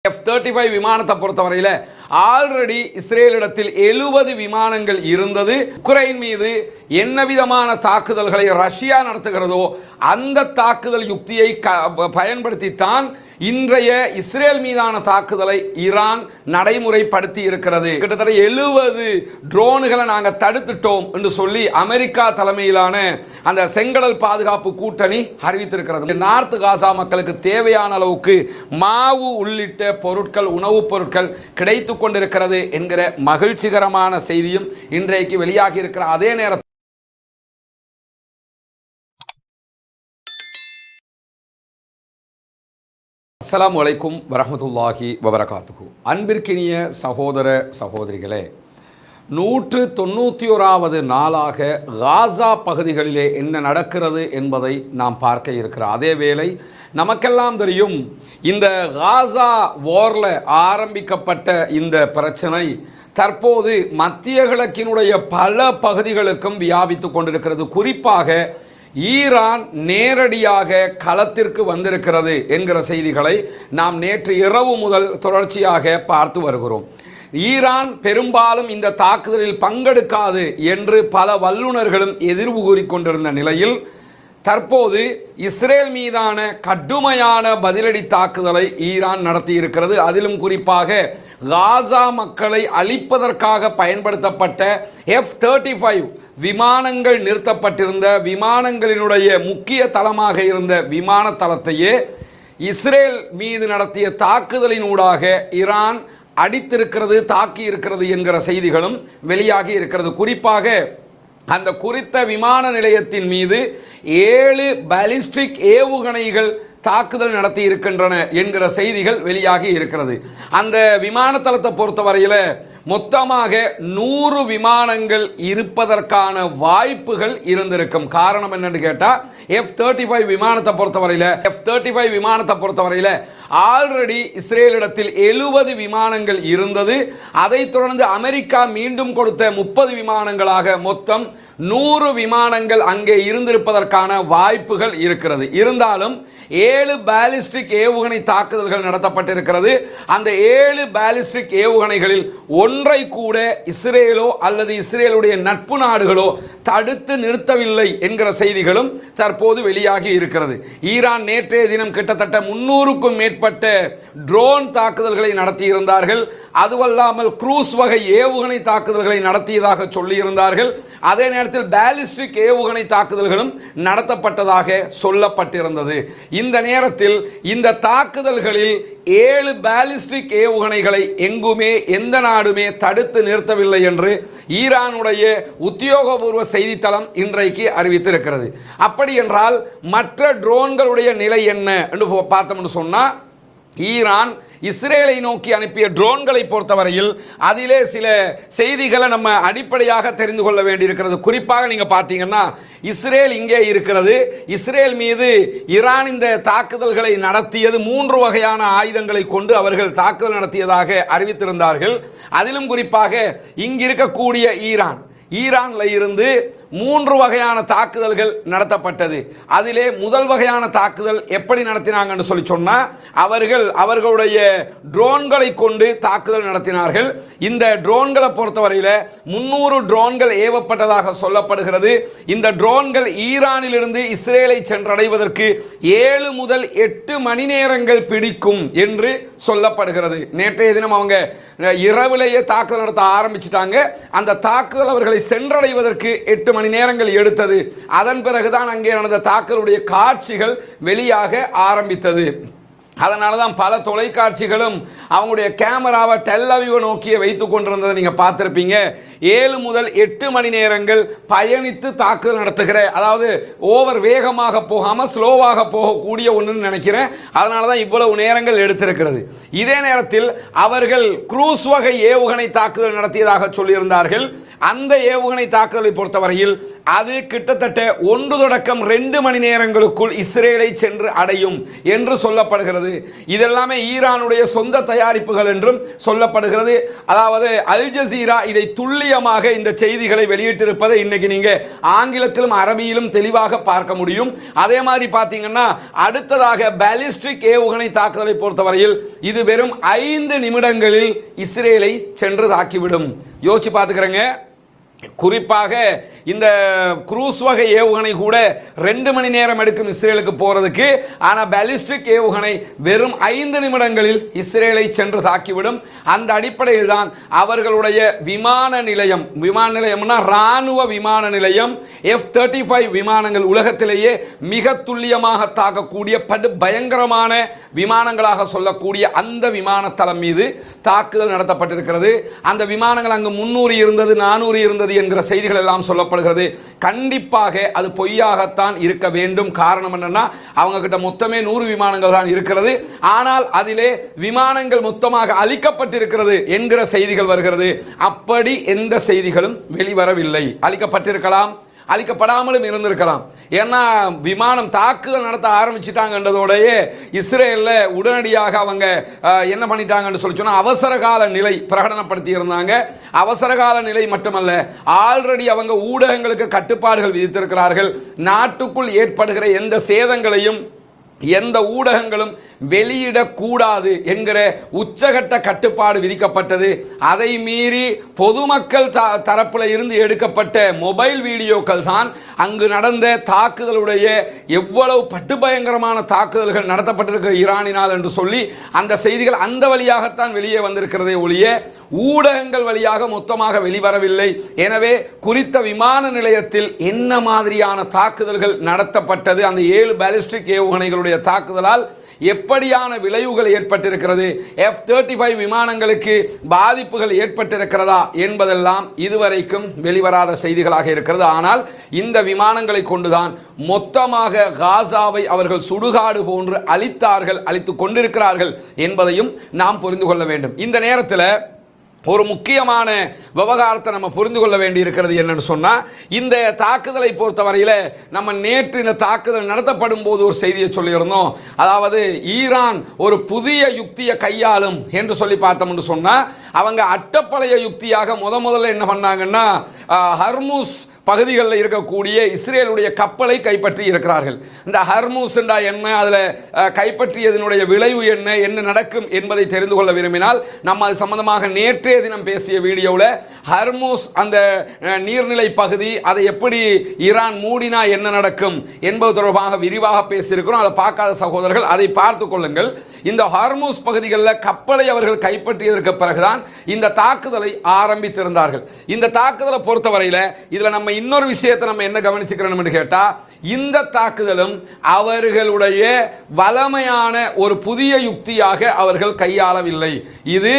F thirty five விமானத்தை பொறுத்தவரையில் already இஸ்ரேலிடத்தில் எழுபது விமானங்கள் இருந்தது உக்ரைன் மீது என்ன விதமான தாக்குதல்களை ரஷ்யா நடத்துகிறதோ அந்த தாக்குதல் யுக்தியை க- பயன்படுத்தித்தான் இன்றைய இஸ்ரேல் மீதான தாக்குதலை ஈரான் நடைமுறைப்படுத்தி இருக்கிறது கிட்டத்தட்ட எழுபது ட்ரோன்களை நாங்கள் தடுத்துட்டோம் என்று சொல்லி அமெரிக்கா தலைமையிலான அந்த செங்கடல் பாதுகாப்பு கூட்டணி அறிவித்திருக்கிறது நார்த் காசா மக்களுக்கு தேவையான அளவுக்கு மாவு உள்ளிட்ட பொருட்கள் உணவுப் பொருட்கள் கிடைத்து கொண்டிருக்கிறது என்கிற மகிழ்ச்சிகரமான செய்தியும் இன்றைக்கு வெளியாகி இருக்கிற அதே நேரத்தில் அஸ்ஸலாமு அலைக்கும் வரஹ்மத்துல்லாஹி வபரகாத்துஹு அன்பிற்கினிய சகோதர சகோதரிகளே நூற்று தொண்ணூற்றி ஓராவது நாளாக காசா பகுதிகளிலே என்ன நடக்கிறது என்பதை நாம் பார்க்க இருக்கிறோம் அதே வேளை நமக்கெல்லாம் தெரியும் இந்த காசா வாரில் ஆரம்பிக்கப்பட்ட இந்த பிரச்சனை தற்போது மத்திய கிழக்கினுடைய பல பகுதிகளுக்கும் வியாபித்து கொண்டிருக்கிறது குறிப்பாக ஈரான் நேரடியாக களத்திற்கு வந்திருக்கிறது என்கிற செய்திகளை நாம் நேற்று இரவு முதல் தொடர்ச்சியாக பார்த்து வருகிறோம் ஈரான் பெரும்பாலும் இந்த தாக்குதலில் பங்கெடுக்காது என்று பல வல்லுநர்களும் எதிர்வு கூறிக்கொண்டிருந்த நிலையில் தற்போது இஸ்ரேல் மீதான கடுமையான பதிலடி தாக்குதலை ஈரான் நடத்தியிருக்கிறது அதிலும் குறிப்பாக காசா மக்களை அழிப்பதற்காக பயன்படுத்தப்பட்ட எஃப் தேர்ட்டி ஃபைவ் விமானங்கள் நிறுத்தப்பட்டிருந்த விமானங்களினுடைய முக்கிய தளமாக இருந்த விமான தளத்தையே இஸ்ரேல் மீது நடத்திய தாக்குதலினூடாக ஈரான் அடித்திருக்கிறது தாக்கி இருக்கிறது என்கிற செய்திகளும் வெளியாகி இருக்கிறது குறிப்பாக அந்த குறித்த விமான நிலையத்தின் மீது ஏழு பாலிஸ்டிக் ஏவுகணைகள் தாக்குதல் நடத்தி இருக்கின்றன என்கிற செய்திகள் வெளியாகி இருக்கிறது அந்த விமான தளத்தை பொறுத்தவரையில் மொத்தமாக நூறு விமானங்கள் இருப்பதற்கான வாய்ப்புகள் இருந்திருக்கும் காரணம் என்னன்னு கேட்டால் எஃப் தேர்ட்டி ஃபைவ் விமானத்தை பொறுத்தவரையில் எஃப் தேர்ட்டி ஃபைவ் விமானத்தை பொறுத்தவரையில் ஆல்ரெடி இஸ்ரேலிடத்தில் எழுபது விமானங்கள் இருந்தது அதைத் தொடர்ந்து அமெரிக்கா மீண்டும் கொடுத்த முப்பது விமானங்களாக மொத்தம் நூறு விமானங்கள் அங்கே இருந்திருப்பதற்கான வாய்ப்புகள் இருக்கிறது இருந்தாலும் ஏழு பாலிஸ்டிக் ஏவுகணை தாக்குதல்கள் நடத்தப்பட்டிருக்கிறது அந்த ஏழு பாலிஸ்டிக் ஏவுகணைகளில் ஒன்றை கூட இஸ்ரேலோ அல்லது இஸ்ரேலுடைய நட்பு நாடுகளோ தடுத்து நிறுத்தவில்லை என்கிற செய்திகளும் தற்போது வெளியாகி இருக்கிறது ஈரான் நேற்றைய தினம் கிட்டத்தட்ட முன்னூறுக்கும் மேற்பட்ட ட்ரோன் தாக்குதல்களை நடத்தியிருந்தார்கள் அதுவல்லாமல் குரூஸ் வகை ஏவுகணை தாக்குதல்களை நடத்தியதாக சொல்லியிருந்தார்கள் அதே நேரத்தில் பாலிஸ்டிக் ஏவுகணை தாக்குதல்களும் நடத்தப்பட்டதாக சொல்லப்பட்டிருந்தது இந்த நேரத்தில் இந்த தாக்குதல்களில் ஏழு பாலிஸ்டிக் ஏவுகணைகளை எங்குமே எந்த நாடுமே தடுத்து நிறுத்தவில்லை என்று ஈரானுடைய உத்தியோகபூர்வ செய்தித்தளம் இன்றைக்கு அறிவித்திருக்கிறது அப்படி என்றால் மற்ற ட்ரோன்களுடைய நிலை என்ன என்று பார்த்தோம்னு சொன்னால் ஈரான் இஸ்ரேலை நோக்கி அனுப்பிய ட்ரோன்களை பொறுத்தவரையில் அதிலே சில செய்திகளை நம்ம அடிப்படையாக தெரிந்து கொள்ள வேண்டியிருக்கிறது குறிப்பாக நீங்கள் பார்த்தீங்கன்னா இஸ்ரேல் இங்கே இருக்கிறது இஸ்ரேல் மீது ஈரான் இந்த தாக்குதல்களை நடத்தியது மூன்று வகையான ஆயுதங்களை கொண்டு அவர்கள் தாக்குதல் நடத்தியதாக அறிவித்திருந்தார்கள் அதிலும் குறிப்பாக இங்கு இருக்கக்கூடிய ஈரான் ஈரான்ல இருந்து மூன்று வகையான தாக்குதல்கள் நடத்தப்பட்டது அதிலே முதல் வகையான தாக்குதல் எப்படி நடத்தினாங்கன்னு சொல்லி சொன்னால் அவர்கள் அவர்களுடைய ட்ரோன்களை கொண்டு தாக்குதல் நடத்தினார்கள் இந்த ட்ரோன்களை பொறுத்தவரையில் முன்னூறு ட்ரோன்கள் ஏவப்பட்டதாக சொல்லப்படுகிறது இந்த ட்ரோன்கள் ஈரானிலிருந்து இஸ்ரேலை சென்றடைவதற்கு ஏழு முதல் எட்டு மணி நேரங்கள் பிடிக்கும் என்று சொல்லப்படுகிறது நேற்றைய தினம் அவங்க இரவிலேயே தாக்குதல் நடத்த ஆரம்பிச்சிட்டாங்க அந்த தாக்குதல் அவர்களை சென்றடைவதற்கு எட்டு மணி நேரங்கள் எடுத்தது அதன் பிறகுதான் அங்கே நடந்த தாக்குதலுடைய காட்சிகள் வெளியாக ஆரம்பித்தது அதனால தான் பல தொலைக்காட்சிகளும் அவங்களுடைய கேமராவை டெல்லவிவை நோக்கிய வைத்து கொண்டிருந்ததை நீங்கள் பார்த்துருப்பீங்க ஏழு முதல் எட்டு மணி நேரங்கள் பயணித்து தாக்குதல் நடத்துகிற அதாவது ஓவர் வேகமாக போகாமல் ஸ்லோவாக போகக்கூடிய ஒன்றுன்னு நினைக்கிறேன் அதனால தான் இவ்வளவு நேரங்கள் எடுத்திருக்கிறது இதே நேரத்தில் அவர்கள் குரூஸ் வகை ஏவுகணை தாக்குதல் நடத்தியதாக சொல்லியிருந்தார்கள் அந்த ஏவுகணை தாக்குதலை பொறுத்தவரையில் அது கிட்டத்தட்ட ஒன்று தொடக்கம் ரெண்டு மணி நேரங்களுக்குள் இஸ்ரேலை சென்று அடையும் என்று சொல்லப்படுகிறது சொல்லப்படுகிறது இதெல்லாமே ஈரானுடைய சொந்த தயாரிப்புகள் என்றும் சொல்லப்படுகிறது அதாவது அல் ஜசீரா இதை துல்லியமாக இந்த செய்திகளை வெளியிட்டிருப்பதை இன்னைக்கு நீங்க ஆங்கிலத்திலும் அரபியிலும் தெளிவாக பார்க்க முடியும் அதே மாதிரி பார்த்தீங்கன்னா அடுத்ததாக பாலிஸ்டிக் ஏவுகணை தாக்குதலை பொறுத்தவரையில் இது வெறும் ஐந்து நிமிடங்களில் இஸ்ரேலை சென்று தாக்கிவிடும் யோசிச்சு பார்த்துக்கிறேங்க குறிப்பாக இந்த குரூஸ் வகை ஏவுகணை கூட ரெண்டு மணி நேரம் எடுக்கும் இஸ்ரேலுக்கு போறதுக்கு ஆனால் பாலிஸ்டிக் ஏவுகணை வெறும் ஐந்து நிமிடங்களில் இஸ்ரேலை சென்று தாக்கிவிடும் அந்த அடிப்படையில் தான் அவர்களுடைய விமான நிலையம் விமான நிலையம்னா ராணுவ விமான நிலையம் எஃப் தேர்ட்டி ஃபைவ் விமானங்கள் உலகத்திலேயே மிக துல்லியமாக தாக்கக்கூடிய படு பயங்கரமான விமானங்களாக சொல்லக்கூடிய அந்த விமான தளம் மீது தாக்குதல் நடத்தப்பட்டிருக்கிறது அந்த விமானங்கள் அங்கு முன்னூறு இருந்தது நானூறு இருந்தது என்கிற செய்திகள் எல்லாம் சொல்லப்படுகிறது கண்டிப்பாக அது பொய்யாகத்தான் இருக்க வேண்டும் காரணம் என்னன்னா அவங்க கிட்ட மொத்தமே நூறு விமானங்கள் தான் இருக்கிறது ஆனால் அதிலே விமானங்கள் மொத்தமாக அழிக்கப்பட்டிருக்கிறது என்கிற செய்திகள் வருகிறது அப்படி எந்த செய்திகளும் வெளிவரவில்லை அழிக்கப்பட்டிருக்கலாம் அழிக்கப்படாமலும் இருந்திருக்கலாம் ஏன்னா விமானம் தாக்குதல் நடத்த ஆரம்பிச்சிட்டாங்கன்றதோடயே இஸ்ரேலில் உடனடியாக அவங்க அஹ், என்ன பண்ணிட்டாங்கன்னு சொல்லி சொன்னால் அவசர கால நிலை பிரகடனப்படுத்தி இருந்தாங்க அவசர கால நிலை மட்டுமல்ல ஆல்ரெடி அவங்க ஊடகங்களுக்கு கட்டுப்பாடுகள் விதித்திருக்கிறார்கள் நாட்டுக்குள் ஏற்படுகிற எந்த சேதங்களையும் எந்த ஊடகங்களும் வெளியிடக்கூடாது என்கிற உச்சகட்ட கட்டுப்பாடு விதிக்கப்பட்டது அதை மீறி பொதுமக்கள் த தரப்பில் இருந்து எடுக்கப்பட்ட மொபைல் வீடியோக்கள் தான் அங்கு நடந்த தாக்குதலுடைய எவ்வளவு பட்டுபயங்கரமான தாக்குதல்கள் நடத்தப்பட்டிருக்க ஈரானினால் என்று சொல்லி அந்த செய்திகள் அந்த வழியாகத்தான் வெளியே வந்திருக்கிறதே ஒழிய ஊடகங்கள் வழியாக மொத்தமாக வெளிவரவில்லை எனவே குறித்த விமான நிலையத்தில் என்ன மாதிரியான தாக்குதல்கள் நடத்தப்பட்டது அந்த ஏழு பாலிஸ்டிக் ஏவுகணைகளுடைய தாக்குதலால் எப்படியான விளைவுகள் ஏற்பட்டிருக்கிறது எஃப் தேர்ட்டி ஃபைவ் விமானங்களுக்கு பாதிப்புகள் ஏற்பட்டிருக்கிறதா என்பதெல்லாம் இதுவரைக்கும் வெளிவராத செய்திகளாக இருக்கிறது ஆனால் இந்த விமானங்களை கொண்டுதான் மொத்தமாக காசாவை அவர்கள் சுடுகாடு போன்று அழித்தார்கள் அழித்து கொண்டிருக்கிறார்கள் என்பதையும் நாம் புரிந்து கொள்ள வேண்டும் இந்த நேரத்தில் ஒரு முக்கியமான விவகாரத்தை நம்ம புரிந்து கொள்ள வேண்டி இருக்கிறது என்னன்னு சொன்னால் இந்த தாக்குதலை பொறுத்தவரையில் நம்ம நேற்று இந்த தாக்குதல் நடத்தப்படும் போது ஒரு செய்தியை சொல்லியிருந்தோம் அதாவது ஈரான் ஒரு புதிய யுக்தியை கையாளும் என்று சொல்லி பார்த்தோம்னு சொன்னால் அவங்க அட்டப்பழைய யுக்தியாக முத முதல்ல என்ன பண்ணாங்கன்னா ஆஹ், ஹர்முஸ் பகுதிகளில் இருக்கக்கூடிய இஸ்ரேலுடைய கப்பலை கைப்பற்றி இருக்கிறார்கள் இந்த ஹர்மூஸ்ண்டா என்ன அதில் கைப்பற்றியதனுடைய விளைவு என்ன என்ன நடக்கும் என்பதை தெரிந்து கொள்ள விரும்பினால் நம்ம அது சம்பந்தமாக நேற்றைய தினம் பேசிய வீடியோவில் ஹர்மூஸ் அந்த அஹ், நீர்நிலை பகுதி அதை எப்படி ஈரான் மூடினா என்ன நடக்கும் என்பது தொடர்பாக விரிவாக பேசியிருக்கிறோம் அதை பார்க்காத சகோதரர்கள் அதை பார்த்து கொள்ளுங்கள் இந்த ஹார்மூஸ் பகுதிகளில் கப்பலை அவர்கள் கைப்பற்றியதற்கு பிறகுதான் இந்த தாக்குதலை ஆரம்பித்திருந்தார்கள் இந்த தாக்குதலை பொறுத்தவரையில் இதில் நம்ம இன்னொரு விஷயத்தை நம்ம என்ன கவனிச்சுக்கிறோம்னு கேட்டால் இந்த தாக்குதலும் அவர்களுடைய வளமையான ஒரு புதிய யுக்தியாக அவர்கள் கையாளவில்லை இது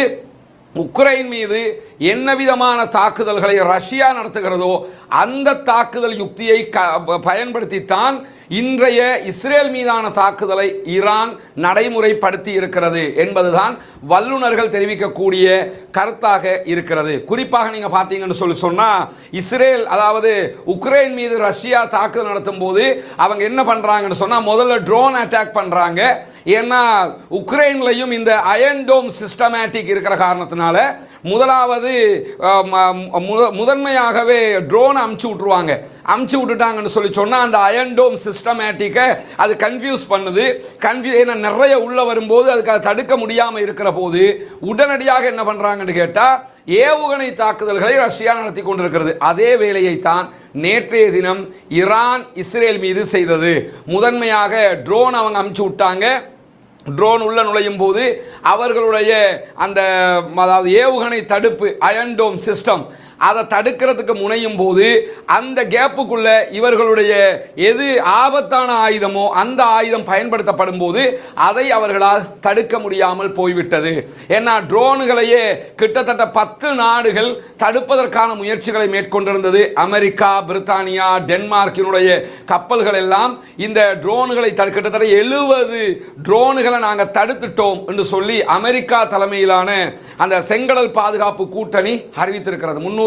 உக்ரைன் மீது என்ன விதமான தாக்குதல்களை ரஷ்யா நடத்துகிறதோ அந்த தாக்குதல் யுக்தியை க பயன்படுத்தித்தான் இன்றைய இஸ்ரேல் மீதான தாக்குதலை ஈரான் நடைமுறைப்படுத்தி இருக்கிறது என்பதுதான் வல்லுநர்கள் தெரிவிக்கக்கூடிய கருத்தாக இருக்கிறது குறிப்பாக நீங்கள் பார்த்தீங்கன்னு சொல்லி சொன்னால் இஸ்ரேல் அதாவது உக்ரைன் மீது ரஷ்யா தாக்குதல் நடத்தும் போது அவங்க என்ன பண்ணுறாங்கன்னு சொன்னால் முதல்ல ட்ரோன் அட்டாக் பண்ணுறாங்க ஏன்னா உக்ரைன்லையும் இந்த அயன் டோம் சிஸ்டமேட்டிக் இருக்கிற காரணத்தினால முதலாவது அஹ், ம- முத- முதன்மையாகவே ட்ரோன் அமுச்சு விட்ருவாங்க அமுச்சு விட்டுட்டாங்கன்னு சொல்லி சொன்னால் அந்த அயன் டோம் சிஸ்டமேட்டிக்கை அது கன்ஃபியூஸ் பண்ணுது கன்ஃபியூ ஏன்னா நிறைய உள்ள வரும்போது அதுக்கு அதை தடுக்க முடியாமல் இருக்கிற போது உடனடியாக என்ன பண்ணுறாங்கன்னு கேட்டால் ஏவுகணை தாக்குதல்களை ரஷ்யா நடத்தி கொண்டிருக்கிறது அதே வேலையை தான் நேற்றைய தினம் ஈரான் இஸ்ரேல் மீது செய்தது முதன்மையாக ட்ரோன் அவங்க அமுச்சு விட்டாங்க ட்ரோன் உள்ள நுழையும் போது அவர்களுடைய அந்த அதாவது ஏவுகணை தடுப்பு அயன்டோம் சிஸ்டம் அதை தடுக்கிறதுக்கு முனையும் போது அந்த கேப்புக்குள்ள இவர்களுடைய எது ஆபத்தான ஆயுதமோ அந்த ஆயுதம் பயன்படுத்தப்படும் போது அதை அவர்களால் தடுக்க முடியாமல் போய்விட்டது ஏன்னா ட்ரோனுகளையே கிட்டத்தட்ட பத்து நாடுகள் தடுப்பதற்கான முயற்சிகளை மேற்கொண்டிருந்தது அமெரிக்கா பிரித்தானியா டென்மார்க்கினுடைய கப்பல்கள் எல்லாம் இந்த ட்ரோனுகளை தடு கிட்டத்தட்ட எழுபது ட்ரோனுகளை நாங்கள் தடுத்துட்டோம் என்று சொல்லி அமெரிக்கா தலைமையிலான அந்த செங்கடல் பாதுகாப்பு கூட்டணி அறிவித்திருக்கிறது முன்னூறு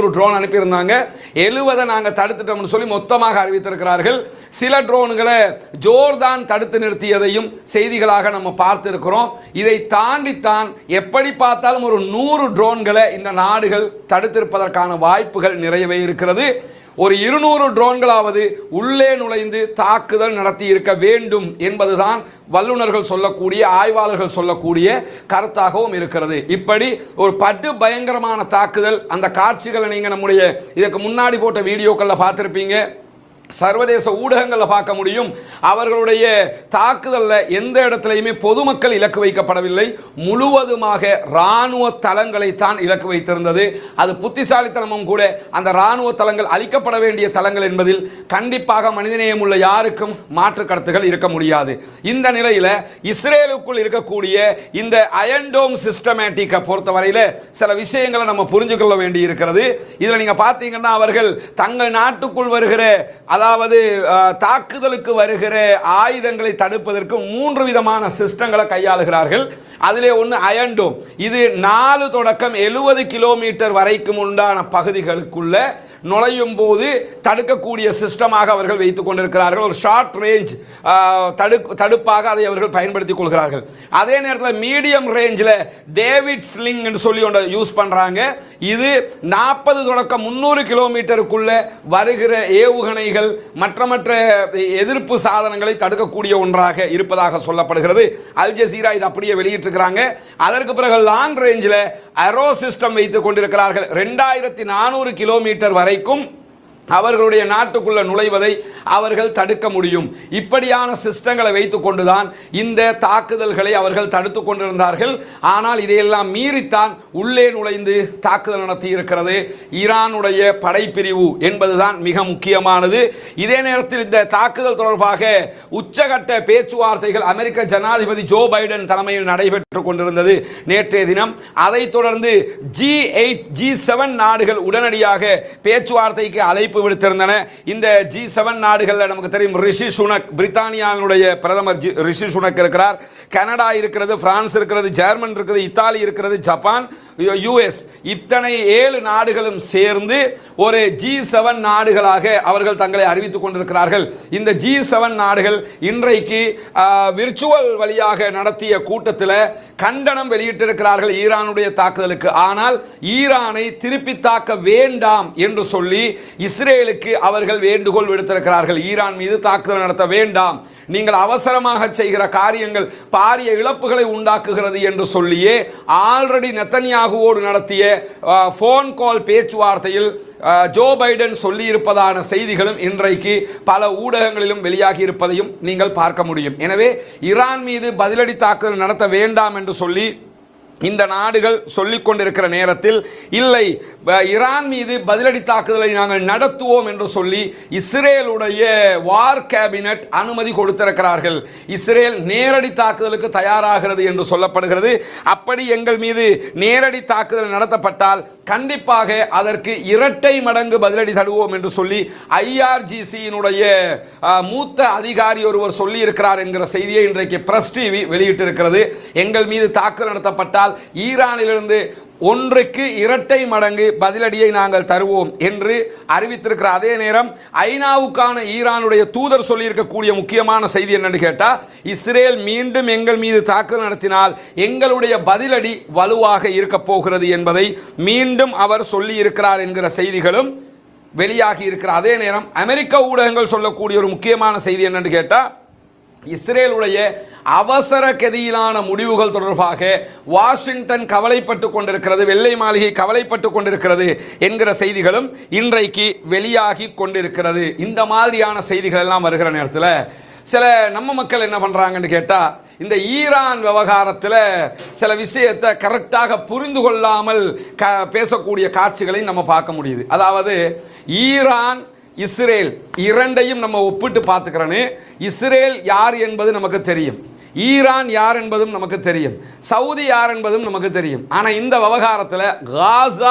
இருநூறு ட்ரோன் அனுப்பியிருந்தாங்க எழுவதை நாங்கள் தடுத்துட்டோம்னு சொல்லி மொத்தமாக அறிவித்திருக்கிறார்கள் சில ட்ரோன்களை ஜோர்தான் தடுத்து நிறுத்தியதையும் செய்திகளாக நம்ம பார்த்திருக்கிறோம் இதை தாண்டித்தான் எப்படி பார்த்தாலும் ஒரு நூறு ட்ரோன்களை இந்த நாடுகள் தடுத்திருப்பதற்கான வாய்ப்புகள் நிறையவே இருக்கிறது ஒரு இருநூறு ட்ரோன்களாவது உள்ளே நுழைந்து தாக்குதல் நடத்தி இருக்க வேண்டும் என்பதுதான் வல்லுநர்கள் சொல்லக்கூடிய ஆய்வாளர்கள் சொல்லக்கூடிய கருத்தாகவும் இருக்கிறது இப்படி ஒரு பட்டு பயங்கரமான தாக்குதல் அந்த காட்சிகளை நீங்கள் நம்முடைய இதற்கு முன்னாடி போட்ட வீடியோக்களில் பார்த்துருப்பீங்க சர்வதேச ஊடகங்களில் பார்க்க முடியும் அவர்களுடைய தாக்குதலில் எந்த இடத்துலையுமே பொதுமக்கள் இலக்கு வைக்கப்படவில்லை முழுவதுமாக இராணுவ தளங்களைத்தான் இலக்கு வைத்திருந்தது அது புத்திசாலித்தனமும் கூட அந்த இராணுவ தளங்கள் அளிக்கப்பட வேண்டிய தளங்கள் என்பதில் கண்டிப்பாக மனிதநேயம் உள்ள யாருக்கும் மாற்று கருத்துகள் இருக்க முடியாது இந்த நிலையில் இஸ்ரேலுக்குள் இருக்கக்கூடிய இந்த அயன்டோம் சிஸ்டமேட்டிக்கை பொறுத்தவரையில் சில விஷயங்களை நம்ம புரிஞ்சு கொள்ள வேண்டி இருக்கிறது இதில் நீங்கள் பார்த்தீங்கன்னா அவர்கள் தங்கள் நாட்டுக்குள் வருகிற அதாவது அஹ், தாக்குதலுக்கு வருகிற ஆயுதங்களை தடுப்பதற்கு மூன்று விதமான சிஸ்டங்களை கையாளுகிறார்கள் அதிலே ஒன்று அயன்டோம் இது நாலு தொடக்கம் எழுபது கிலோமீட்டர் வரைக்கும் உண்டான பகுதிகளுக்குள்ள நுழையும் போது தடுக்கக்கூடிய சிஸ்டமாக அவர்கள் வைத்துக் கொண்டிருக்கிறார்கள் ஒரு ஷார்ட் ரேஞ்ச் தடு தடுப்பாக அதை அவர்கள் பயன்படுத்திக் கொள்கிறார்கள் அதே நேரத்தில் மீடியம் ரேஞ்சில் டேவிட் ஸ்லிங் என்று சொல்லி ஒன்றை யூஸ் பண்ணுறாங்க இது நாற்பது தொடக்கம் முந்நூறு கிலோமீட்டருக்குள்ள வருகிற ஏவுகணைகள் மற்ற மற்ற எதிர்ப்பு சாதனங்களை தடுக்கக்கூடிய ஒன்றாக இருப்பதாக சொல்லப்படுகிறது அல் ஜசீரா இது அப்படியே வெளியிட்டிருக்கிறாங்க அதற்கு பிறகு லாங் ரேஞ்சில் அரோ சிஸ்டம் வைத்துக் கொண்டிருக்கிறார்கள் ரெண்டாயிரத்தி நானூறு கிலோமீட்டர் வரைக்கும் அவர்களுடைய நாட்டுக்குள்ள நுழைவதை அவர்கள் தடுக்க முடியும் இப்படியான சிஸ்டங்களை வைத்துக்கொண்டுதான் இந்த தாக்குதல்களை அவர்கள் தடுத்து கொண்டிருந்தார்கள் ஆனால் இதையெல்லாம் மீறித்தான் உள்ளே நுழைந்து தாக்குதல் நடத்தி இருக்கிறது ஈரானுடைய படைப்பிரிவு என்பதுதான் மிக முக்கியமானது இதே நேரத்தில் இந்த தாக்குதல் தொடர்பாக உச்சகட்ட பேச்சுவார்த்தைகள் அமெரிக்க ஜனாதிபதி ஜோ பைடன் தலைமையில் நடைபெற்றுக் கொண்டிருந்தது நேற்றைய தினம் அதைத் தொடர்ந்து ஜி எயிட் ஜி செவன் நாடுகள் உடனடியாக பேச்சுவார்த்தைக்கு அழைப்பு விடுத்திருந்தன இந்த ஜி செவன் நாடுகளில் நமக்கு தெரியும் ரிஷி சுனக் பிரித்தானியாவினுடைய பிரதமர் ஜி- ரிஷி சுனக் இருக்கிறார் கனடா இருக்கிறது பிரான்ஸ் இருக்கிறது ஜெர்மன் இருக்கிறது இத்தாலி இருக்கிறது ஜப்பான் யுஎஸ் இத்தனை ஏழு நாடுகளும் சேர்ந்து ஒரு ஜி செவன் நாடுகளாக அவர்கள் தங்களை அறிவித்துக் கொண்டிருக்கிறார்கள் இந்த ஜி செவன் நாடுகள் இன்றைக்கு விர்ச்சுவல் வழியாக நடத்திய கூட்டத்தில் கண்டனம் வெளியிட்டிருக்கிறார்கள் ஈரானுடைய தாக்குதலுக்கு ஆனால் ஈரானை திருப்பி தாக்க வேண்டாம் என்று சொல்லி இஸ்ரேலுக்கு அவர்கள் வேண்டுகோள் விடுத்திருக்கிறார்கள் ஈரான் மீது தாக்குதல் நடத்த வேண்டாம் நீங்கள் அவசரமாக செய்கிற காரியங்கள் பாரிய இழப்புகளை உண்டாக்குகிறது என்று சொல்லியே ஆல்ரெடி நெத்தன்யாகுவோடு நடத்திய ஃபோன் கால் பேச்சுவார்த்தையில் அஹ், ஜோ பைடன் சொல்லியிருப்பதான செய்திகளும் இன்றைக்கு பல ஊடகங்களிலும் வெளியாகி இருப்பதையும் நீங்கள் பார்க்க முடியும் எனவே ஈரான் மீது பதிலடி தாக்குதல் நடத்த வேண்டாம் என்று சொல்லி இந்த நாடுகள் சொல்லிக் கொண்டிருக்கிற நேரத்தில் இல்லை ப- ஈரான் மீது பதிலடி தாக்குதலை நாங்கள் நடத்துவோம் என்று சொல்லி இஸ்ரேலுடைய வார் கேபினட் அனுமதி கொடுத்திருக்கிறார்கள் இஸ்ரேல் நேரடி தாக்குதலுக்கு தயாராகிறது என்று சொல்லப்படுகிறது அப்படி எங்கள் மீது நேரடி தாக்குதல் நடத்தப்பட்டால் கண்டிப்பாக அதற்கு இரட்டை மடங்கு பதிலடி தருவோம் என்று சொல்லி ஐஆர்ஜிசியினுடைய மூத்த அதிகாரி ஒருவர் சொல்லி இருக்கிறார் என்கிற செய்தியை இன்றைக்கு பிரஸ் டிவி வெளியிட்டிருக்கிறது எங்கள் மீது தாக்குதல் நடத்தப்பட்டால் ஈரானிலிருந்து ஒன்றுக்கு இரட்டை மடங்கு பதிலடியை நாங்கள் தருவோம் என்று அறிவித்திருக்கிற அதே நேரம் ஐநாவுக்கான ஈரானுடைய தூதர் சொல்லியிருக்கக்கூடிய முக்கியமான செய்தி என்னன்னு கேட்டால் இஸ்ரேல் மீண்டும் எங்கள் மீது தாக்குதல் நடத்தினால் எங்களுடைய பதிலடி வலுவாக இருக்க போகிறது என்பதை மீண்டும் அவர் சொல்லி இருக்கிறார் என்கிற செய்திகளும் வெளியாகி இருக்கிற அதே நேரம் அமெரிக்க ஊடகங்கள் சொல்லக்கூடிய ஒரு முக்கியமான செய்தி என்னன்னு கேட்டால் இஸ்ரேலுடைய அவசர கதியிலான முடிவுகள் தொடர்பாக வாஷிங்டன் கவலைப்பட்டு கொண்டிருக்கிறது வெள்ளை மாளிகை கவலைப்பட்டு கொண்டிருக்கிறது என்கிற செய்திகளும் இன்றைக்கு வெளியாகி கொண்டிருக்கிறது இந்த மாதிரியான செய்திகள் எல்லாம் வருகிற நேரத்தில் சில நம்ம மக்கள் என்ன பண்ணுறாங்கன்னு கேட்டால் இந்த ஈரான் விவகாரத்தில் சில விஷயத்தை கரெக்டாக புரிந்து கொள்ளாமல் க பேசக்கூடிய காட்சிகளை நம்ம பார்க்க முடியுது அதாவது ஈரான் இஸ்ரேல் இரண்டையும் நம்ம ஒப்பிட்டு பார்த்துக்கிறோன்னு இஸ்ரேல் யார் என்பது நமக்கு தெரியும் ஈரான் யார் என்பதும் நமக்கு தெரியும் சவுதி யார் என்பதும் நமக்கு தெரியும் ஆனால் இந்த விவகாரத்தில் காசா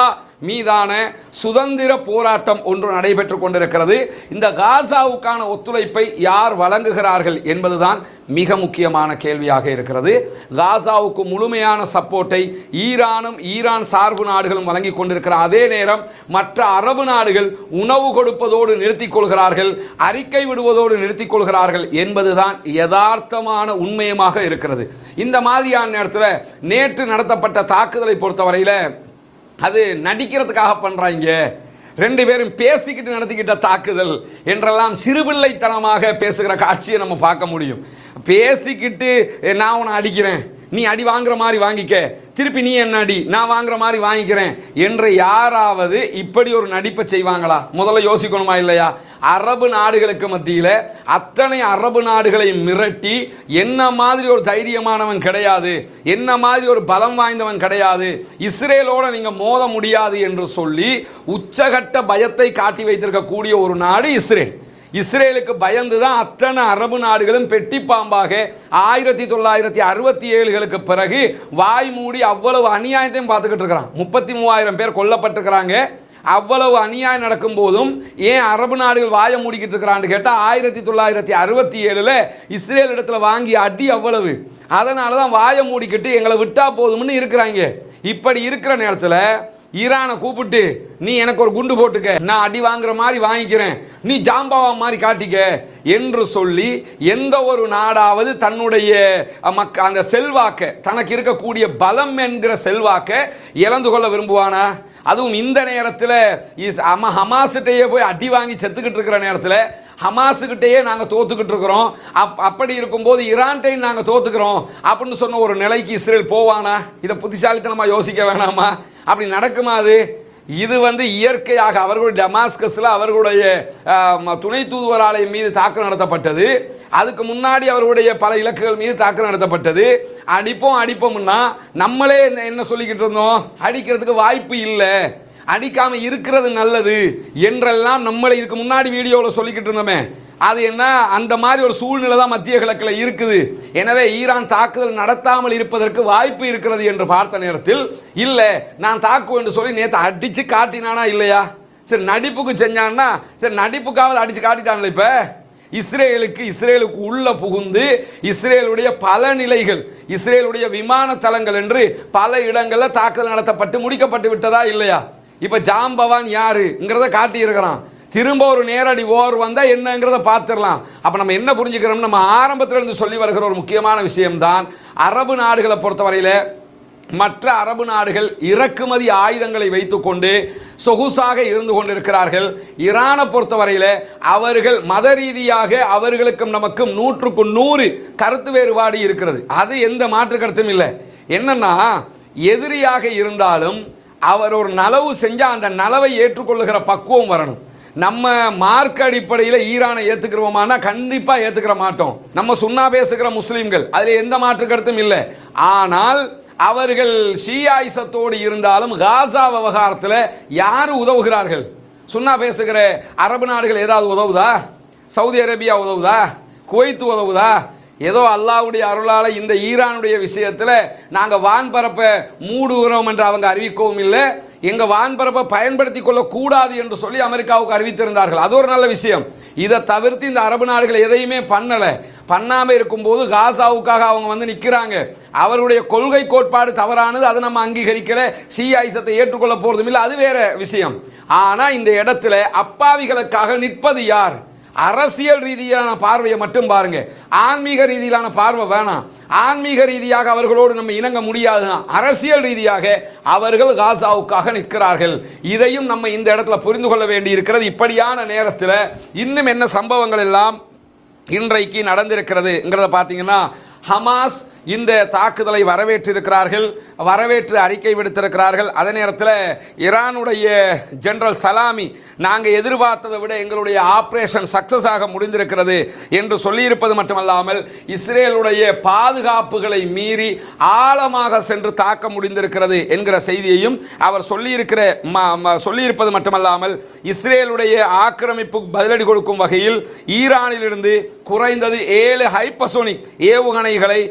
மீதான சுதந்திர போராட்டம் ஒன்று நடைபெற்று கொண்டிருக்கிறது இந்த காசாவுக்கான ஒத்துழைப்பை யார் வழங்குகிறார்கள் என்பதுதான் மிக முக்கியமான கேள்வியாக இருக்கிறது காசாவுக்கு முழுமையான சப்போர்ட்டை ஈரானும் ஈரான் சார்பு நாடுகளும் வழங்கி கொண்டிருக்கிற அதே நேரம் மற்ற அரபு நாடுகள் உணவு கொடுப்பதோடு நிறுத்திக் கொள்கிறார்கள் அறிக்கை விடுவதோடு நிறுத்திக் கொள்கிறார்கள் என்பதுதான் யதார்த்தமான உண்மையமாக இருக்கிறது இந்த மாதிரியான நேரத்தில் நேற்று நடத்தப்பட்ட தாக்குதலை பொறுத்தவரையில் அது நடிக்கிறதுக்காக பண்ணுறாங்க ரெண்டு பேரும் பேசிக்கிட்டு நடத்திக்கிட்ட தாக்குதல் என்றெல்லாம் சிறுபிள்ளைத்தனமாக பேசுகிற காட்சியை நம்ம பார்க்க முடியும் பேசிக்கிட்டு "ஏ, நான் உன்னை அடிக்கிறேன் நீ அடி வாங்குற மாதிரி வாங்கிக்க திருப்பி நீ என்ன அடி நான் வாங்குற மாதிரி வாங்கிக்கிறேன் என்று யாராவது இப்படி ஒரு நடிப்பை செய்வாங்களா முதல்ல யோசிக்கணுமா இல்லையா அரபு நாடுகளுக்கு மத்தியில் அத்தனை அரபு நாடுகளை மிரட்டி என்ன மாதிரி ஒரு தைரியமானவன் கிடையாது என்ன மாதிரி ஒரு பலம் வாய்ந்தவன் கிடையாது இஸ்ரேலோட நீங்க மோத முடியாது என்று சொல்லி உச்சகட்ட பயத்தை காட்டி வைத்திருக்கக்கூடிய ஒரு நாடு இஸ்ரேல் இஸ்ரேலுக்கு பயந்து தான் அத்தனை அரபு நாடுகளும் பெட்டி பாம்பாக ஆயிரத்தி தொள்ளாயிரத்தி அறுபத்தி ஏழுகளுக்கு பிறகு வாய் மூடி அவ்வளவு அநியாயத்தையும் பார்த்துக்கிட்டு இருக்கிறான் முப்பத்தி மூவாயிரம் பேர் கொல்லப்பட்டிருக்கிறாங்க அவ்வளவு அநியாயம் நடக்கும் போதும் ஏன் அரபு நாடுகள் வாயை மூடிக்கிட்டு இருக்கிறான்னு கேட்டால் ஆயிரத்தி தொள்ளாயிரத்தி அறுபத்தி ஏழில் இஸ்ரேல் இடத்துல வாங்கி அடி அவ்வளவு அதனால தான் வாயை மூடிக்கிட்டு எங்களை விட்டா போதும்னு இருக்கிறாங்க இப்படி இருக்கிற நேரத்தில் ஈரானை கூப்பிட்டு நீ எனக்கு ஒரு குண்டு போட்டுக்க நான் அடி வாங்குற மாதிரி வாங்கிக்கிறேன் நீ ஜாம்பாவா மாதிரி காட்டிக்க என்று சொல்லி எந்த ஒரு நாடாவது தன்னுடைய அஹ், மக்க அந்த செல்வாக்க தனக்கு இருக்கக்கூடிய பலம் என்கிற செல்வாக்க இழந்து கொள்ள விரும்புவானா அதுவும் இந்த நேரத்தில் இஸ் அம ஹமாஸ்கிட்டயே போய் அடி வாங்கி செத்துக்கிட்டு இருக்கிற நேரத்தில் ஹமாஸுக்கிட்டேயே நாங்கள் தோத்துக்கிட்டு இருக்கிறோம் அப் அப்படி இருக்கும்போது ஈரான்டையும் நாங்கள் தோத்துக்கிறோம் அப்படின்னு சொன்ன ஒரு நிலைக்கு இஸ்ரேல் போவானா இதை புத்திசாலித்தனமாக யோசிக்க வேணாமா அப்படி நடக்குமா அது இது வந்து இயற்கையாக அவர்களுடைய டமாஸ்கஸில் அவர்களுடைய ஆஹ், ம- துணை தூதுவர் ஆலயம் மீது தாக்குதல் நடத்தப்பட்டது அதுக்கு முன்னாடி அவர்களுடைய பல இலக்குகள் மீது தாக்குதல் நடத்தப்பட்டது அடிப்போம் அடிப்போம்னா நம்மளே என்ன- என்ன சொல்லிக்கிட்டு இருந்தோம் அடிக்கிறதுக்கு வாய்ப்பு இல்லை அடிக்காம இருக்கிறது நல்லது என்றெல்லாம் நம்மளை இதுக்கு முன்னாடி வீடியோவில் சொல்லிக்கிட்டு இருந்தோமே அது என்ன அந்த மாதிரி ஒரு சூழ்நிலை தான் மத்திய கிழக்கில் இருக்குது எனவே ஈரான் தாக்குதல் நடத்தாமல் இருப்பதற்கு வாய்ப்பு இருக்கிறது என்று பார்த்த நேரத்தில் இல்லை நான் தாக்குவேன் என்று சொல்லி நேற்று அடித்து காட்டினானா இல்லையா சரி நடிப்புக்கு செஞ்சான்னா சரி நடிப்புக்காவது அடித்து காட்டிட்டான்ல இப்போ இஸ்ரேலுக்கு இஸ்ரேலுக்கு உள்ள புகுந்து இஸ்ரேலுடைய பல நிலைகள் இஸ்ரேலுடைய விமான தளங்கள் என்று பல இடங்களில் தாக்குதல் நடத்தப்பட்டு முடிக்கப்பட்டு விட்டதா இல்லையா இப்போ ஜாம்பவான் யாருங்கிறத காட்டியிருக்கிறான் திரும்ப ஒரு நேரடி ஓர் வந்தால் என்னங்கிறத பார்த்துடலாம் அப்போ நம்ம என்ன புரிஞ்சுக்கிறோம் நம்ம ஆரம்பத்துல இருந்து சொல்லி வருகிற ஒரு முக்கியமான விஷயம்தான் அரபு நாடுகளை பொறுத்தவரையில் மற்ற அரபு நாடுகள் இறக்குமதி ஆயுதங்களை வைத்துக்கொண்டு சொகுசாக இருந்து கொண்டிருக்கிறார்கள் ஈரானை பொறுத்தவரையில் அவர்கள் மத ரீதியாக அவர்களுக்கும் நமக்கும் நூற்றுக்கு நூறு கருத்து வேறுபாடு இருக்கிறது அது எந்த மாற்று கருத்தும் இல்லை என்னன்னா எதிரியாக இருந்தாலும் அவர் ஒரு நலவு செஞ்சால் அந்த நலவை ஏற்றுக்கொள்ளுகிற பக்குவம் வரணும் நம்ம மார்க் அடிப்படையில் ஈரானை ஏற்றுக்கிறோமானா கண்டிப்பாக ஏற்றுக்கிற மாட்டோம் நம்ம சுண்ணா பேசுகிற முஸ்லீம்கள் அதில் எந்த மாற்று கருத்தும் இல்லை ஆனால் அவர்கள் ஷியாயிசத்தோடு இருந்தாலும் காசா விவகாரத்தில் யார் உதவுகிறார்கள் சுண்ணா பேசுகிற அரபு நாடுகள் ஏதாவது உதவுதா சவுதி அரேபியா உதவுதா குவைத் உதவுதா ஏதோ அல்லாஹ்வுடைய அருளால் இந்த ஈரானுடைய விஷயத்தில் நாங்கள் வான்பரப்பை மூடுகிறோம் என்று அவங்க அறிவிக்கவும் இல்லை எங்கள் வான்பரப்பை பயன்படுத்தி கொள்ளக்கூடாது என்று சொல்லி அமெரிக்காவுக்கு அறிவித்திருந்தார்கள் அது ஒரு நல்ல விஷயம் இதை தவிர்த்து இந்த அரபு நாடுகள் எதையுமே பண்ணலை பண்ணாமல் இருக்கும்போது காசாவுக்காக அவங்க வந்து நிற்கிறாங்க அவருடைய கொள்கை கோட்பாடு தவறானது அதை நம்ம அங்கீகரிக்கல சிஐசத்தை ஏற்றுக்கொள்ள போகிறதும் இல்லை அது வேற விஷயம் ஆனால் இந்த இடத்துல அப்பாவிகளுக்காக நிற்பது யார் அரசியல் ரீதியிலான பார்வையை மட்டும் பாருங்க ஆன்மீக ரீதியிலான பார்வை வேணாம் ஆன்மீக ரீதியாக அவர்களோடு நம்ம இணங்க முடியாது அரசியல் ரீதியாக அவர்கள் காசாவுக்காக நிற்கிறார்கள் இதையும் நம்ம இந்த இடத்துல புரிந்து கொள்ள வேண்டி இருக்கிறது இப்படியான நேரத்தில் இன்னும் என்ன சம்பவங்கள் எல்லாம் இன்றைக்கு நடந்திருக்கிறதுங்கிறத பார்த்தீங்கன்னா ஹமாஸ் இந்த தாக்குதலை வரவேற்றிருக்கிறார்கள் வரவேற்று அறிக்கை விடுத்திருக்கிறார்கள் அதே நேரத்தில் ஈரானுடைய ஜெனரல் சலாமி நாங்கள் எதிர்பார்த்ததை விட எங்களுடைய ஆப்ரேஷன் சக்சஸ் ஆக முடிந்திருக்கிறது என்று சொல்லியிருப்பது மட்டுமல்லாமல் இஸ்ரேலுடைய பாதுகாப்புகளை மீறி ஆழமாக சென்று தாக்க முடிந்திருக்கிறது என்கிற செய்தியையும் அவர் சொல்லியிருக்கிற ம- ம- சொல்லியிருப்பது மட்டுமல்லாமல் இஸ்ரேலுடைய ஆக்கிரமிப்புக்கு பதிலடி கொடுக்கும் வகையில் ஈரானிலிருந்து குறைந்தது ஏழு ஹைப்பசோனிக் ஏவுகணைகளை நெவா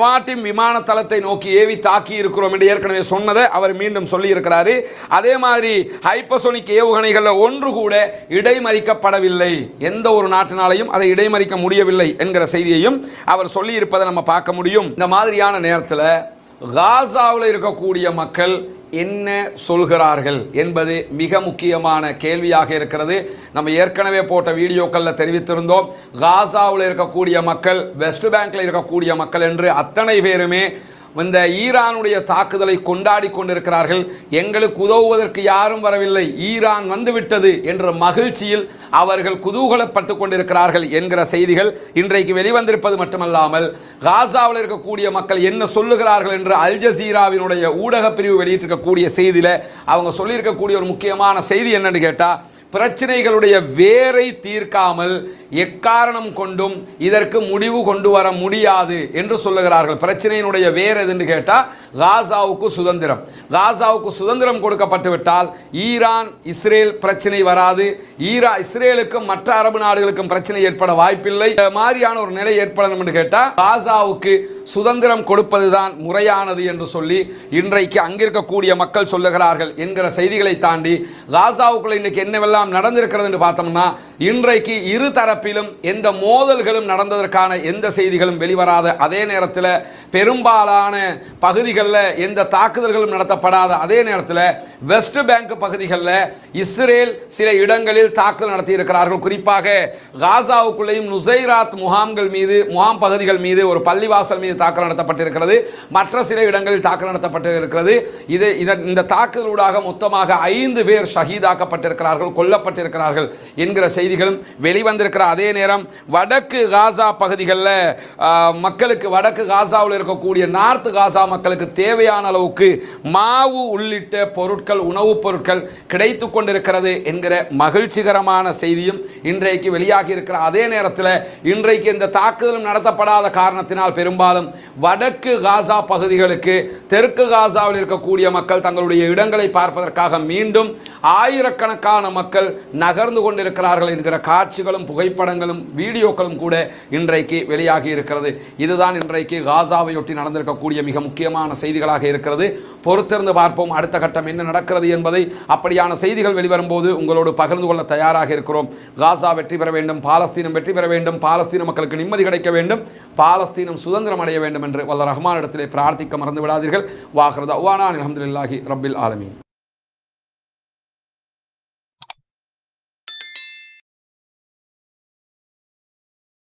நவாட்டின் விமான தளத்தை நோக்கி ஏவி தாக்கி இருக்கிறோம் என்று ஏற்கனவே சொன்னதை அவர் மீண்டும் சொல்லி இருக்கிறாரு அதே மாதிரி ஹைப்பசோனிக் ஏவுகணைகளில் ஒன்று கூட இடைமறிக்கப்படவில்லை எந்த ஒரு நாட்டினாலையும் அதை இடைமறிக்க முடியவில்லை என்கிற செய்தியையும் அவர் சொல்லி இருப்பதை நம்ம பார்க்க முடியும் இந்த மாதிரியான நேரத்தில் காசாவில் இருக்கக்கூடிய மக்கள் என்ன சொல்கிறார்கள் என்பது மிக முக்கியமான கேள்வியாக இருக்கிறது நம்ம ஏற்கனவே போட்ட வீடியோக்களில் தெரிவித்திருந்தோம் காசாவில் இருக்கக்கூடிய மக்கள் வெஸ்ட் பேங்க்ல இருக்கக்கூடிய மக்கள் என்று அத்தனை பேருமே இந்த ஈரானுடைய தாக்குதலை கொண்டாடி கொண்டிருக்கிறார்கள் எங்களுக்கு உதவுவதற்கு யாரும் வரவில்லை ஈரான் வந்துவிட்டது என்ற மகிழ்ச்சியில் அவர்கள் குதூகலப்பட்டு கொண்டிருக்கிறார்கள் என்கிற செய்திகள் இன்றைக்கு வெளிவந்திருப்பது மட்டுமல்லாமல் காசாவில் இருக்கக்கூடிய மக்கள் என்ன சொல்லுகிறார்கள் என்று அல் ஜசீராவினுடைய ஊடக பிரிவு வெளியிட்டிருக்கக்கூடிய செய்தியில் அவங்க சொல்லியிருக்கக்கூடிய ஒரு முக்கியமான செய்தி என்னன்னு கேட்டால் பிரச்சனைகளுடைய வேரை தீர்க்காமல் எக்காரணம் கொண்டும் இதற்கு முடிவு கொண்டு வர முடியாது என்று சொல்லுகிறார்கள் பிரச்சனையினுடைய வேர் எதுன்னு கேட்டால் காசாவுக்கு சுதந்திரம் காசாவுக்கு சுதந்திரம் கொடுக்கப்பட்டு விட்டால் ஈரான் இஸ்ரேல் பிரச்சனை வராது ஈரா இஸ்ரேலுக்கும் மற்ற அரபு நாடுகளுக்கும் பிரச்சனை ஏற்பட வாய்ப்பில்லை இந்த மாதிரியான ஒரு நிலை ஏற்படணும் என்று கேட்டால் காசாவுக்கு சுதந்திரம் கொடுப்பதுதான் முறையானது என்று சொல்லி இன்றைக்கு அங்கிருக்கக்கூடிய மக்கள் சொல்லுகிறார்கள் என்கிற செய்திகளை தாண்டி காசாவுக்குள்ள இன்னைக்கு என்னவெல்லாம் நடந்திருக்கிறது என்று பார்த்தோம்னா இன்றைக்கு இரு தரப்பிலும் எந்த மோதல்களும் நடந்ததற்கான எந்த செய்திகளும் வெளிவராத அதே நேரத்தில் பெரும்பாலான பகுதிகளில் எந்த தாக்குதல்களும் நடத்தப்படாத அதே நேரத்தில் வெஸ்ட் பேங்க் பகுதிகளில் இஸ்ரேல் சில இடங்களில் தாக்குதல் நடத்தி இருக்கிறார்கள் குறிப்பாக காசாவுக்குள்ளேயும் நுசைராத் முகாம்கள் மீது முகாம் பகுதிகள் மீது ஒரு பள்ளிவாசல் மீது தாக்குதல் நடத்தப்பட்டிருக்கிறது மற்ற சில இடங்களில் தாக்குதல் நடத்தப்பட்டு இருக்கிறது இது இதன் இந்த தாக்குதலூடாக மொத்தமாக ஐந்து பேர் ஷஹீதாக்கப்பட்டிருக்கிறார்கள் கொல்லப்பட்டிருக்கிறார்கள் என்கிற செய்திகளும் வெளிவந்திருக்கிற அதே நேரம் வடக்கு காசா பகுதிகளில் மக்களுக்கு வடக்கு காசாவில் இருக்கக்கூடிய நார்த் காசா மக்களுக்கு தேவையான அளவுக்கு மாவு உள்ளிட்ட பொருட்கள் உணவுப் பொருட்கள் கிடைத்து கொண்டிருக்கிறது என்கிற மகிழ்ச்சிகரமான செய்தியும் இன்றைக்கு வெளியாகி இருக்கிற அதே நேரத்தில் இன்றைக்கு இந்த தாக்குதலும் நடத்தப்படாத காரணத்தினால் பெரும்பாலும் வடக்கு காசா பகுதிகளுக்கு தெற்கு காசாவில் இருக்கக்கூடிய மக்கள் தங்களுடைய இடங்களை பார்ப்பதற்காக மீண்டும் ஆயிரக்கணக்கான மக்கள் நகர்ந்து கொண்டிருக்கிறார்கள் என்கிற காட்சிகளும் புகைப்படங்களும் வீடியோக்களும் கூட இன்றைக்கு வெளியாகி இருக்கிறது இதுதான் இன்றைக்கு காசாவையொட்டி நடந்திருக்கக்கூடிய மிக முக்கியமான செய்திகளாக இருக்கிறது பொறுத்திருந்து பார்ப்போம் அடுத்த கட்டம் என்ன நடக்கிறது என்பதை அப்படியான செய்திகள் வெளிவரும்போது உங்களோடு பகிர்ந்து கொள்ள தயாராக இருக்கிறோம் காசா வெற்றி பெற வேண்டும் பாலஸ்தீனம் வெற்றி பெற வேண்டும் பாலஸ்தீன மக்களுக்கு நிம்மதி கிடைக்க வேண்டும் பாலஸ்தீனம் சுதந்திரம் அடைய வேண்டும் என்று வல்ல ரஹ்மானிடத்திலே பிரார்த்திக்க மறந்து விடாதீர்கள் வாஹ்ரதா அவானா அலமதுல்லாஹி ரப்பில் ஆலமீன்